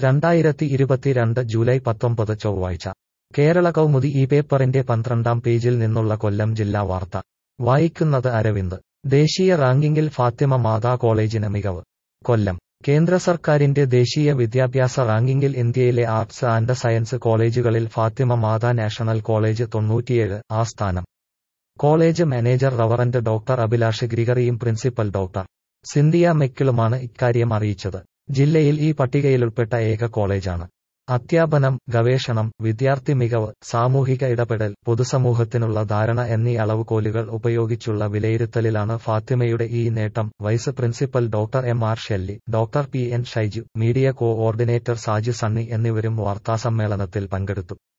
രണ്ടായിരത്തി ഇരുപത്തിരണ്ട് ജൂലൈ പത്തൊമ്പത് ചൊവ്വാഴ്ച കേരള കൗമുദി ഈ പേപ്പറിന്റെ പന്ത്രണ്ടാം പേജിൽ നിന്നുള്ള കൊല്ലം ജില്ലാ വാർത്ത വായിക്കുന്നത് അരവിന്ദ് ദേശീയ റാങ്കിങ്ങിൽ ഫാത്തിമ മാതാ കോളേജിന് മികവ് കൊല്ലം കേന്ദ്ര സർക്കാരിന്റെ ദേശീയ വിദ്യാഭ്യാസ റാങ്കിങ്ങിൽ ഇന്ത്യയിലെ ആർട്സ് ആൻഡ് സയൻസ് കോളേജുകളിൽ ഫാത്തിമ മാതാ നാഷണൽ കോളേജ് തൊണ്ണൂറ്റിയേഴ് ആ സ്ഥാനം college manager reverend doctor Abhilash ഗ്രിഗറിയും പ്രിൻസിപ്പൽ ഡോക്ടർ സിന്ധിയ മെക്കിളുമാണ് ഇക്കാര്യം അറിയിച്ചത് ജില്ലയിൽ ഈ പട്ടികയിലുൾപ്പെട്ട ഏക കോളേജാണ് അധ്യാപനം ഗവേഷണം വിദ്യാർത്ഥി മികവ് സാമൂഹിക ഇടപെടൽ പൊതുസമൂഹത്തിനുള്ള ധാരണ എന്നീ അളവുകോലുകൾ ഉപയോഗിച്ചുള്ള വിലയിരുത്തലിലാണ് ഫാത്തിമയുടെ ഈ നേട്ടം vice principal doctor M R Shelly doctor P N Shaiju media coordinator Saju Sunny എന്നിവരും വാർത്താസമ്മേളനത്തിൽ പങ്കെടുത്തു